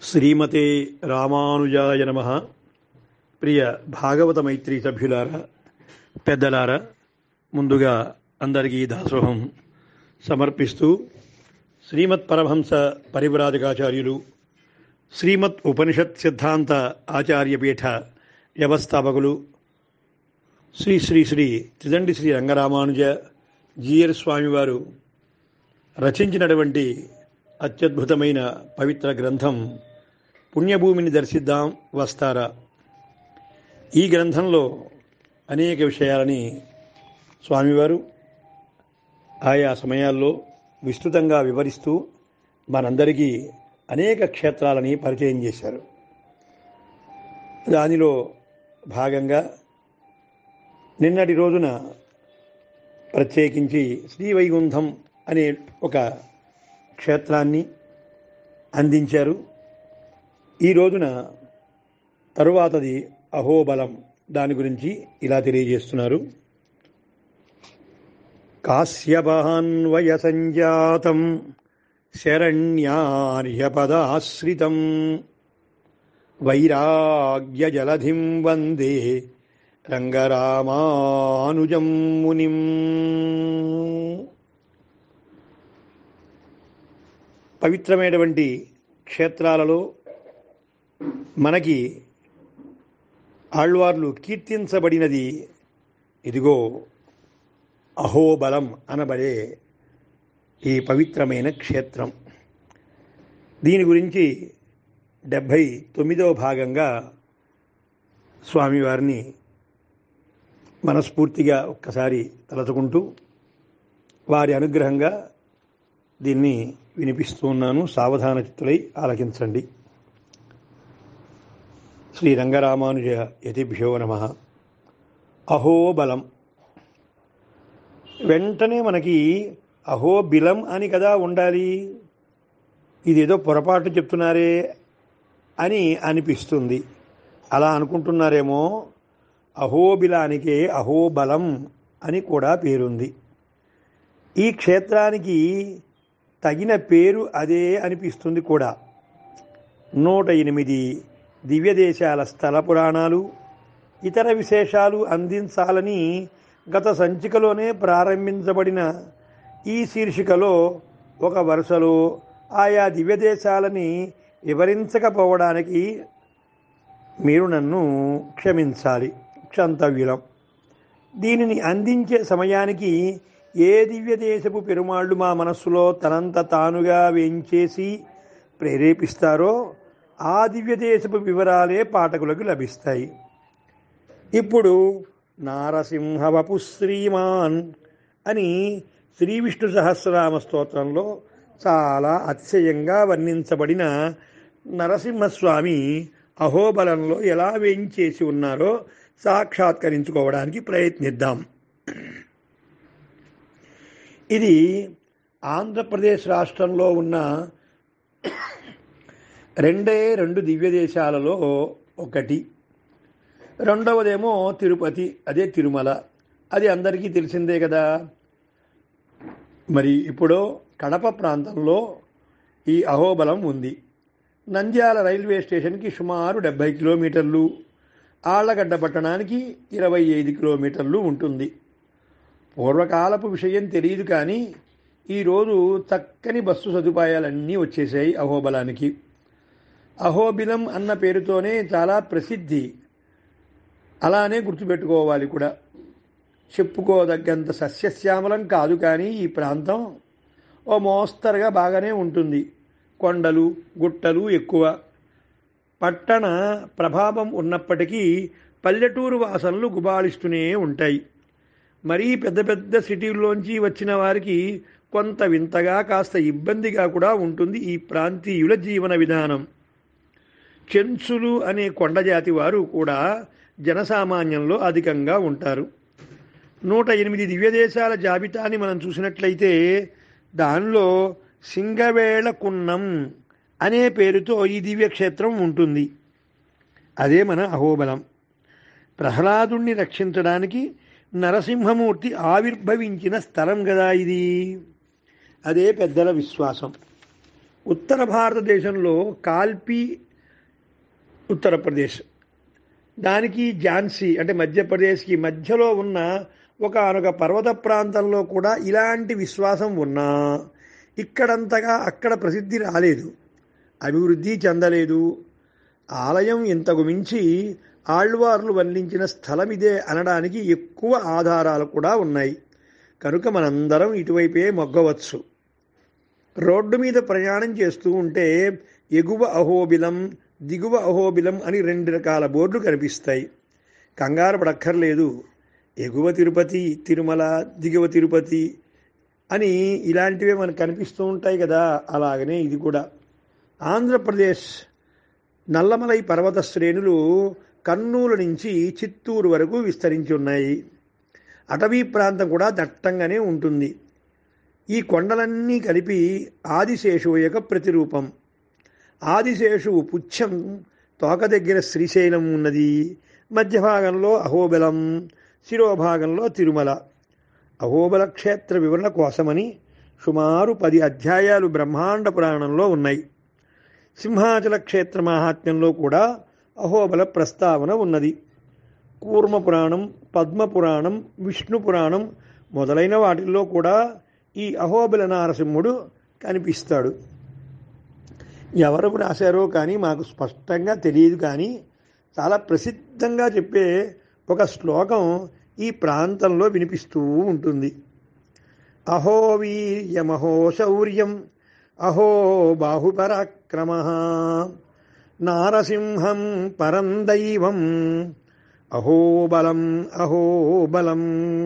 శ్రీమతే రామానుజాయ నమ ప్రియ భాగవత మైత్రి సభ్యులారా పెద్దలారా ముందుగా అందరికీ దాసోహం సమర్పిస్తూ శ్రీమత్ పరమహంస పరివ్రాజకాచార్యులు శ్రీమత్ ఉపనిషత్ సిద్ధాంత ఆచార్యపీఠ వ్యవస్థాపకులు శ్రీ శ్రీ శ్రీ త్రిదండి శ్రీ రంగరామానుజ జీఎర్ స్వామివారు రచించినటువంటి అత్యద్భుతమైన పవిత్ర గ్రంథం పుణ్యభూమిని దర్శిద్దాం వస్తారా ఈ గ్రంథంలో అనేక విషయాలని స్వామివారు ఆయా సమయాల్లో విస్తృతంగా వివరిస్తూ మనందరికీ అనేక క్షేత్రాలని పరిచయం చేశారు దానిలో భాగంగా నిన్నటి రోజున ప్రత్యేకించి శ్రీవైకుంఠం అనే ఒక క్షేత్రాన్ని అందించారు ఈ రోజున తరువాతది అహోబలం దాని గురించి ఇలా తెలియజేస్తున్నారు కాశ్యపాన్వయ సంజాతం శరణ్యార్యపదాశ్రితం వైరాగ్యజలధిం వందే రంగరామానుజం మునిం పవిత్రమైనటువంటి క్షేత్రాలలో మనకి ఆళ్వార్లు కీర్తించబడినది ఇదిగో అహోబలం అనబడే ఈ పవిత్రమైన క్షేత్రం దీని గురించి డెబ్భై తొమ్మిదవ భాగంగా స్వామివారిని మనస్ఫూర్తిగా ఒక్కసారి తలచుకుంటూ వారి అనుగ్రహంగా దీన్ని వినిపిస్తూ ఉన్నాను సావధాన చిత్తులై ఆలకించండి శ్రీ రంగరామానుజ యతిభ్యో నమ అహోబలం వెంటనే మనకి అహోబిలం అని కదా ఉండాలి ఇదేదో పొరపాటు చెప్తున్నారే అని అనిపిస్తుంది అలా అనుకుంటున్నారేమో అహోబిలానికే అహోబలం అని కూడా పేరుంది ఈ క్షేత్రానికి తగిన పేరు అదే అనిపిస్తుంది కూడా నూట ఎనిమిది దివ్యదేశాల స్థల పురాణాలు ఇతర విశేషాలు అందించాలని గత సంచికలోనే ప్రారంభించబడిన ఈ శీర్షికలో ఒక వరుసలో ఆయా దివ్యదేశాలని వివరించకపోవడానికి మీరు నన్ను క్షమించాలి క్షంతవ్యులం దీనిని అందించే సమయానికి ఏ దివ్యదేశపు పెరుమాళ్ళు మా మనస్సులో తనంత తానుగా వేంచేసి ప్రేరేపిస్తారో ఆ దివ్యదేశపు వివరాలే పాఠకులకు లభిస్తాయి ఇప్పుడు నారసింహవపు శ్రీమాన్ అని శ్రీ విష్ణు సహస్రనామ స్తోత్రంలో చాలా అతిశయంగా వర్ణించబడిన నరసింహస్వామి అహోబలంలో ఎలా వేయించేసి ఉన్నారో సాక్షాత్కరించుకోవడానికి ప్రయత్నిద్దాం ఇది ఆంధ్రప్రదేశ్ రాష్ట్రంలో ఉన్న రెండే రెండు దివ్య దేశాలలో ఒకటి రెండవదేమో తిరుపతి అదే తిరుమల అది అందరికీ తెలిసిందే కదా మరి ఇప్పుడు కడప ప్రాంతంలో ఈ అహోబలం ఉంది నంద్యాల రైల్వే స్టేషన్కి సుమారు డెబ్భై కిలోమీటర్లు ఆళ్లగడ్డ పట్టణానికి ఇరవై ఐదు కిలోమీటర్లు ఉంటుంది పూర్వకాలపు విషయం తెలియదు కానీ ఈరోజు చక్కని బస్సు సదుపాయాలన్నీ వచ్చేసాయి అహోబలానికి అహోబిలం అన్న పేరుతోనే చాలా ప్రసిద్ధి అలానే గుర్తుపెట్టుకోవాలి కూడా చెప్పుకోదగ్గంత సస్యశ్యామలం కాదు కానీ ఈ ప్రాంతం ఓ మోస్తరుగా బాగానే ఉంటుంది కొండలు గుట్టలు ఎక్కువ పట్టణ ప్రభావం ఉన్నప్పటికీ పల్లెటూరు వాసనలు గుబాళిస్తూనే ఉంటాయి మరీ పెద్ద పెద్ద సిటీల్లోంచి వచ్చిన వారికి కొంత వింతగా కాస్త ఇబ్బందిగా కూడా ఉంటుంది ఈ ప్రాంతీయుల జీవన విధానం చెంచులు అనే కొండజాతి వారు కూడా జనసామాన్యంలో అధికంగా ఉంటారు నూట ఎనిమిది దివ్యదేశాల జాబితాని మనం చూసినట్లయితే దానిలో సింగవేళ కున్నం అనే పేరుతో ఈ దివ్యక్షేత్రం ఉంటుంది అదే మన అహోబలం ప్రహ్లాదుణ్ణి రక్షించడానికి నరసింహమూర్తి ఆవిర్భవించిన స్థలం కదా ఇది అదే పెద్దల విశ్వాసం ఉత్తర భారతదేశంలో కాల్పి ఉత్తరప్రదేశ్ దానికి ఝాన్సీ అంటే మధ్యప్రదేశ్కి మధ్యలో ఉన్న ఒక అనొక పర్వత ప్రాంతంలో కూడా ఇలాంటి విశ్వాసం ఉన్నా ఇక్కడంతగా అక్కడ ప్రసిద్ధి రాలేదు అభివృద్ధి చెందలేదు ఆలయం ఇంతకు మించి ఆళ్వార్లు వర్ణించిన స్థలం ఇదే అనడానికి ఎక్కువ ఆధారాలు కూడా ఉన్నాయి కనుక మనందరం ఇటువైపే మొగ్గవచ్చు రోడ్డు మీద ప్రయాణం చేస్తూ ఉంటే ఎగువ అహోబిలం దిగువ అహోబిలం అని రెండు రకాల బోర్డులు కనిపిస్తాయి కంగారు పడక్కర్లేదు ఎగువ తిరుపతి తిరుమల దిగువ తిరుపతి అని ఇలాంటివే మనకు కనిపిస్తూ ఉంటాయి కదా అలాగనే ఇది కూడా ఆంధ్రప్రదేశ్ నల్లమలై పర్వత శ్రేణులు కర్నూలు నుంచి చిత్తూరు వరకు విస్తరించి ఉన్నాయి అటవీ ప్రాంతం కూడా దట్టంగానే ఉంటుంది ఈ కొండలన్నీ కలిపి ఆదిశేషువు యొక్క ప్రతిరూపం ఆదిశేషువు పుచ్చం తోక దగ్గర శ్రీశైలం ఉన్నది మధ్య భాగంలో అహోబలం శిరోభాగంలో తిరుమల అహోబల క్షేత్ర వివరణ కోసమని సుమారు పది అధ్యాయాలు బ్రహ్మాండ పురాణంలో ఉన్నాయి సింహాచల క్షేత్ర మహాత్మ్యంలో కూడా అహోబల ప్రస్తావన ఉన్నది కూర్మ పురాణం పద్మ పురాణం విష్ణు పురాణం మొదలైన వాటిల్లో కూడా ఈ అహోబల నారసింహుడు కనిపిస్తాడు ఎవరు రాశారో కానీ మాకు స్పష్టంగా తెలియదు కానీ చాలా ప్రసిద్ధంగా చెప్పే ఒక శ్లోకం ఈ ప్రాంతంలో వినిపిస్తూ ఉంటుంది అహో వీర్యమహో శౌర్యం అహో బాహుపరాక్రమ నారసింహం పరం దైవం అహో బలం అహో బలం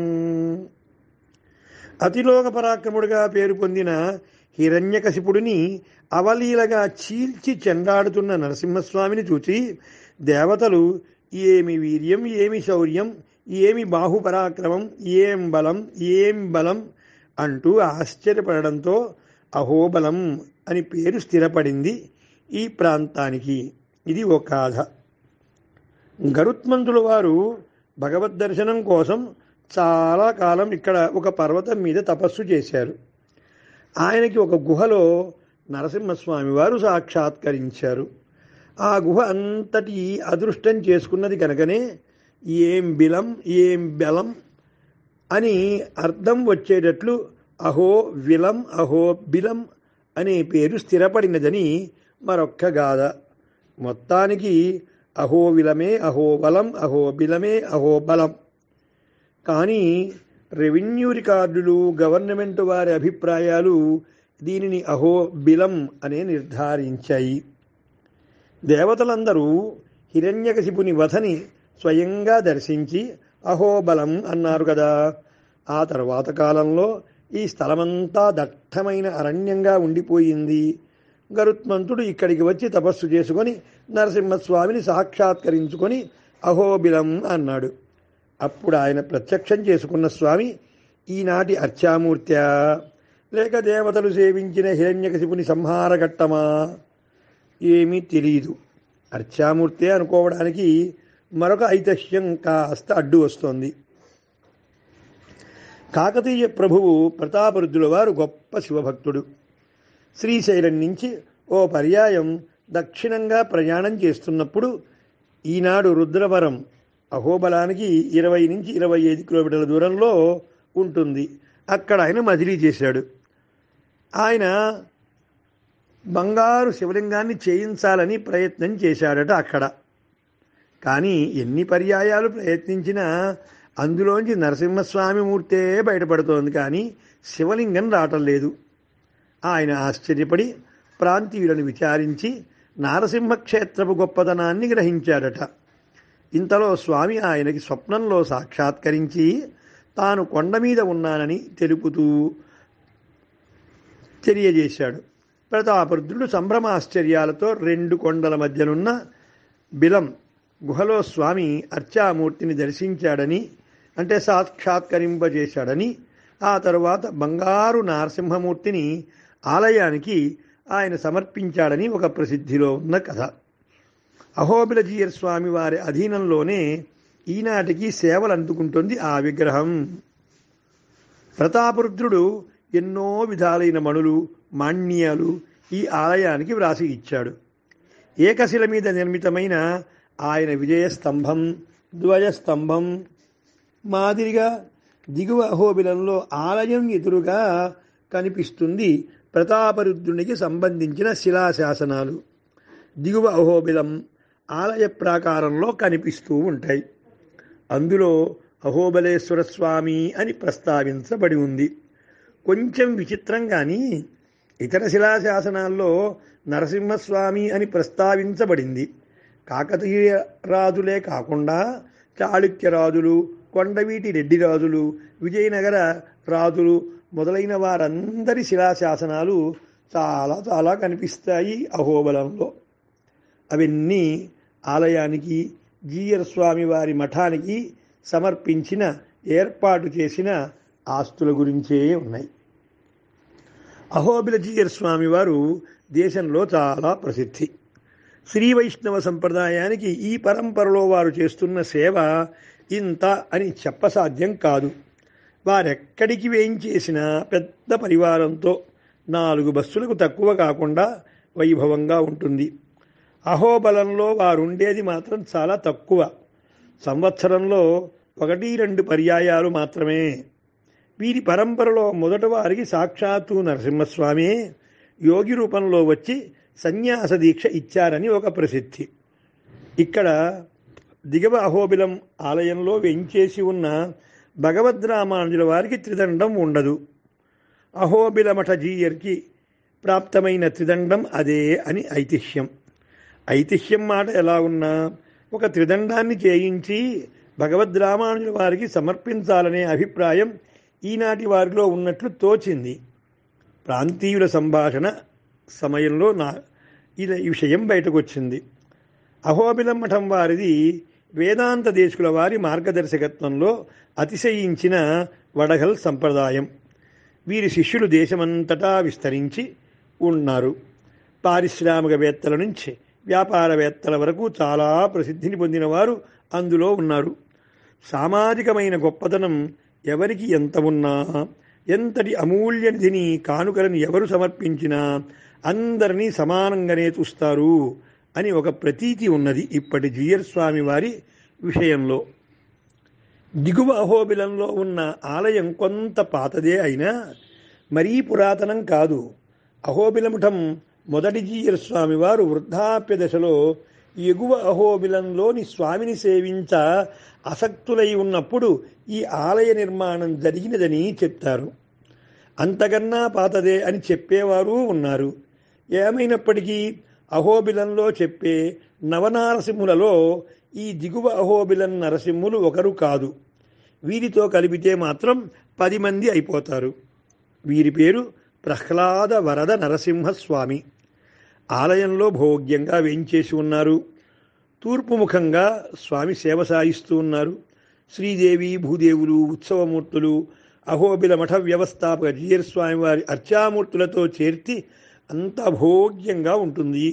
అతిలోక పరాక్రముడిగా పేరు పొందిన హిరణ్యకశిపుడిని అవలీలగా చీల్చి చెండాడుతున్న నరసింహస్వామిని చూచి దేవతలు ఏమి వీర్యం ఏమి శౌర్యం ఏమి బాహుపరాక్రమం ఏం బలం ఏం బలం అంటూ ఆశ్చర్యపడడంతో అహోబలం అని పేరు స్థిరపడింది ఈ ప్రాంతానికి ఇది ఒక గాథ గరుత్మంతుల వారు భగవద్ దర్శనం కోసం చాలా కాలం ఇక్కడ ఒక పర్వతం మీద తపస్సు చేశారు ఆయనకి ఒక గుహలో నరసింహస్వామి వారు సాక్షాత్కరించారు ఆ గుహ అంతటి అదృష్టం చేసుకున్నది కనుకనే ఏం బిలం ఏం బలం అని అర్థం వచ్చేటట్లు అహో విలం అహో బిలం అనే పేరు స్థిరపడినదని మరొక్క గాథ మొత్తానికి అహో విలమే అహో బలం అహో బిలమే అహో బలం కానీ రెవెన్యూ రికార్డులు గవర్నమెంట్ వారి అభిప్రాయాలు దీనిని అహో బిలం అనే నిర్ధారించాయి దేవతలందరూ హిరణ్యకశిపుని వధని స్వయంగా దర్శించి అహోబలం అన్నారు కదా ఆ తర్వాత కాలంలో ఈ స్థలమంతా దట్టమైన అరణ్యంగా ఉండిపోయింది గరుత్మంతుడు ఇక్కడికి వచ్చి తపస్సు చేసుకొని నరసింహస్వామిని సాక్షాత్కరించుకొని అహోబిలం అన్నాడు అప్పుడు ఆయన ప్రత్యక్షం చేసుకున్న స్వామి ఈనాటి అర్చామూర్త్యా లేక దేవతలు సేవించిన హిరణ్యకశిపుని సంహారఘట్టమా ఏమీ తెలియదు అర్చామూర్తే అనుకోవడానికి మరొక ఐతిహ్యం కాస్త అడ్డు వస్తోంది కాకతీయ ప్రభువు ప్రతాపరుద్రుల వారు గొప్ప శివభక్తుడు శ్రీశైలం నుంచి ఓ పర్యాయం దక్షిణంగా ప్రయాణం చేస్తున్నప్పుడు ఈనాడు రుద్రవరం అహోబలానికి ఇరవై నుంచి ఇరవై ఐదు కిలోమీటర్ల దూరంలో ఉంటుంది అక్కడ ఆయన మజిలీ చేశాడు ఆయన బంగారు శివలింగాన్ని చేయించాలని ప్రయత్నం చేశాడట అక్కడ కానీ ఎన్ని పర్యాయాలు ప్రయత్నించినా అందులోంచి నరసింహస్వామి మూర్తే బయటపడుతోంది కానీ శివలింగం రావటం లేదు ఆయన ఆశ్చర్యపడి ప్రాంతీయులను విచారించి నారసింహ క్షేత్రపు గొప్పతనాన్ని గ్రహించాడట ఇంతలో స్వామి ఆయనకి స్వప్నంలో సాక్షాత్కరించి తాను కొండ మీద ఉన్నానని తెలుపుతూ తెలియజేశాడు ప్రతాపరుద్రుడు సంభ్రమాశ్చర్యాలతో రెండు కొండల మధ్యనున్న బిలం గుహలో స్వామి అర్చామూర్తిని దర్శించాడని అంటే సాక్షాత్కరింపజేశాడని ఆ తరువాత బంగారు నరసింహమూర్తిని ఆలయానికి ఆయన సమర్పించాడని ఒక ప్రసిద్ధిలో ఉన్న కథ అహోబిలజీయర్ స్వామి వారి అధీనంలోనే ఈనాటికి సేవలు అందుకుంటుంది ఆ విగ్రహం ప్రతాపరుద్రుడు ఎన్నో విధాలైన మణులు మాణ్యాలు ఈ ఆలయానికి వ్రాసి ఇచ్చాడు ఏకశిల మీద నిర్మితమైన ఆయన విజయ స్తంభం ధ్వజస్తంభం మాదిరిగా దిగువ అహోబిలంలో ఆలయం ఎదురుగా కనిపిస్తుంది ప్రతాపరుద్రునికి సంబంధించిన శిలాశాసనాలు దిగువ అహోబిలం ఆలయ ప్రాకారంలో కనిపిస్తూ ఉంటాయి అందులో అహోబలేశ్వర స్వామి అని ప్రస్తావించబడి ఉంది కొంచెం విచిత్రం కానీ ఇతర శిలాశాసనాల్లో నరసింహస్వామి అని ప్రస్తావించబడింది కాకతీయ రాజులే కాకుండా చాళుక్య రాజులు కొండవీటి రెడ్డి రాజులు విజయనగర రాజులు మొదలైన వారందరి శిలాశాసనాలు చాలా చాలా కనిపిస్తాయి అహోబలంలో అవన్నీ ఆలయానికి జీయర్ స్వామి వారి మఠానికి సమర్పించిన ఏర్పాటు చేసిన ఆస్తుల గురించే ఉన్నాయి అహోబిల జీయర్ స్వామి వారు దేశంలో చాలా ప్రసిద్ధి శ్రీ వైష్ణవ సంప్రదాయానికి ఈ పరంపరలో వారు చేస్తున్న సేవ ఇంత అని చెప్పసాధ్యం కాదు వారెక్కడికి వేయించేసిన పెద్ద పరివారంతో నాలుగు బస్సులకు తక్కువ కాకుండా వైభవంగా ఉంటుంది అహోబలంలో వారుండేది మాత్రం చాలా తక్కువ సంవత్సరంలో ఒకటి రెండు పర్యాయాలు మాత్రమే వీరి పరంపరలో మొదట వారికి సాక్షాత్తు నరసింహస్వామి యోగి రూపంలో వచ్చి సన్యాస దీక్ష ఇచ్చారని ఒక ప్రసిద్ధి ఇక్కడ దిగవ అహోబిలం ఆలయంలో వెంచేసి ఉన్న భగవద్రామానుజుల వారికి త్రిదండం ఉండదు అహోబిల మఠ జీయర్కి ప్రాప్తమైన త్రిదండం అదే అని ఐతిహ్యం ఐతిహ్యం మాట ఎలా ఉన్నా ఒక త్రిదండాన్ని చేయించి భగవద్రామానుజుల వారికి సమర్పించాలనే అభిప్రాయం ఈనాటి వారిలో ఉన్నట్లు తోచింది ప్రాంతీయుల సంభాషణ సమయంలో నా ఇది ఈ విషయం బయటకు వచ్చింది అహోబిలం మఠం వారిది వేదాంత దేశకుల వారి మార్గదర్శకత్వంలో అతిశయించిన వడగల్ సంప్రదాయం వీరి శిష్యులు దేశమంతటా విస్తరించి ఉన్నారు పారిశ్రామికవేత్తల నుంచి వ్యాపారవేత్తల వరకు చాలా ప్రసిద్ధిని పొందిన వారు అందులో ఉన్నారు సామాజికమైన గొప్పతనం ఎవరికి ఎంత ఉన్నా ఎంతటి అమూల్య నిధిని కానుకలను ఎవరు సమర్పించినా అందరినీ సమానంగానే చూస్తారు అని ఒక ప్రతీతి ఉన్నది ఇప్పటి జియర్ స్వామి వారి విషయంలో దిగువ అహోబిలంలో ఉన్న ఆలయం కొంత పాతదే అయినా మరీ పురాతనం కాదు అహోబిలముఠం మొదటి జీయర్ స్వామి వారు వృద్ధాప్య దశలో ఎగువ అహోబిలంలోని స్వామిని సేవించ అసక్తులై ఉన్నప్పుడు ఈ ఆలయ నిర్మాణం జరిగినదని చెప్తారు అంతకన్నా పాతదే అని చెప్పేవారు ఉన్నారు ఏమైనప్పటికీ అహోబిలంలో చెప్పే నవనారసింహులలో ఈ దిగువ అహోబిలం నరసింహులు ఒకరు కాదు వీరితో కలిపితే మాత్రం పది మంది అయిపోతారు వీరి పేరు ప్రహ్లాద వరద నరసింహస్వామి ఆలయంలో భోగ్యంగా వేయించేసి ఉన్నారు తూర్పు ముఖంగా స్వామి సేవ సాగిస్తూ ఉన్నారు శ్రీదేవి భూదేవులు ఉత్సవమూర్తులు అహోబిల మఠ వ్యవస్థాపక జీయర్ స్వామి వారి అర్చామూర్తులతో చేర్చి అంత భోగ్యంగా ఉంటుంది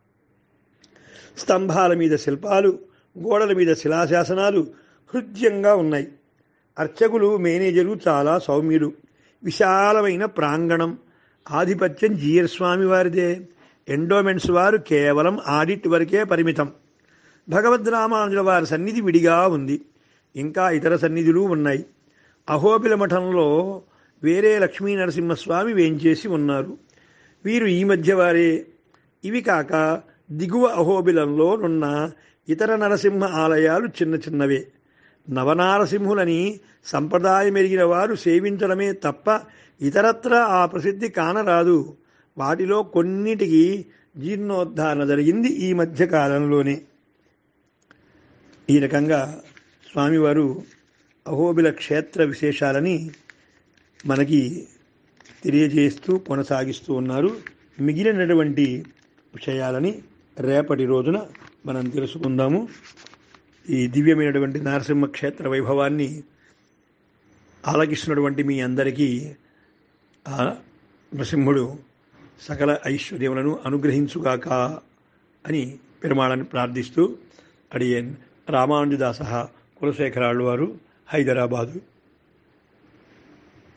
స్తంభాల మీద శిల్పాలు గోడల మీద శిలాశాసనాలు హృద్యంగా ఉన్నాయి అర్చకులు మేనేజరు చాలా సౌమ్యులు విశాలమైన ప్రాంగణం ఆధిపత్యం జీయర్ స్వామి వారిదే ఎండోమెంట్స్ వారు కేవలం ఆడిట్ వరకే పరిమితం భగవద్రామానుజుల వారి సన్నిధి విడిగా ఉంది ఇంకా ఇతర సన్నిధులు ఉన్నాయి అహోబిల మఠంలో వేరే లక్ష్మీ నరసింహస్వామి వేంచేసి ఉన్నారు వీరు ఈ మధ్య వారే ఇవి కాక దిగువ అహోబిలంలో నున్న ఇతర నరసింహ ఆలయాలు చిన్న చిన్నవే నవనారసింహులని సంప్రదాయమెరిగిన వారు సేవించడమే తప్ప ఇతరత్ర ఆ ప్రసిద్ధి కానరాదు వాటిలో కొన్నిటికి జీర్ణోద్ధారణ జరిగింది ఈ మధ్య కాలంలోనే ఈ రకంగా స్వామివారు అహోబిల క్షేత్ర విశేషాలని మనకి తెలియజేస్తూ కొనసాగిస్తూ ఉన్నారు మిగిలినటువంటి విషయాలని రేపటి రోజున మనం తెలుసుకుందాము ఈ దివ్యమైనటువంటి నరసింహ క్షేత్ర వైభవాన్ని ఆలకిస్తున్నటువంటి మీ అందరికీ ఆ నరసింహుడు సకల ఐశ్వర్యములను అనుగ్రహించుగాక అని పెరుమాళని ప్రార్థిస్తూ అడియన్ రామానుజదాస కులశేఖరాళ్ళు వారు హైదరాబాదు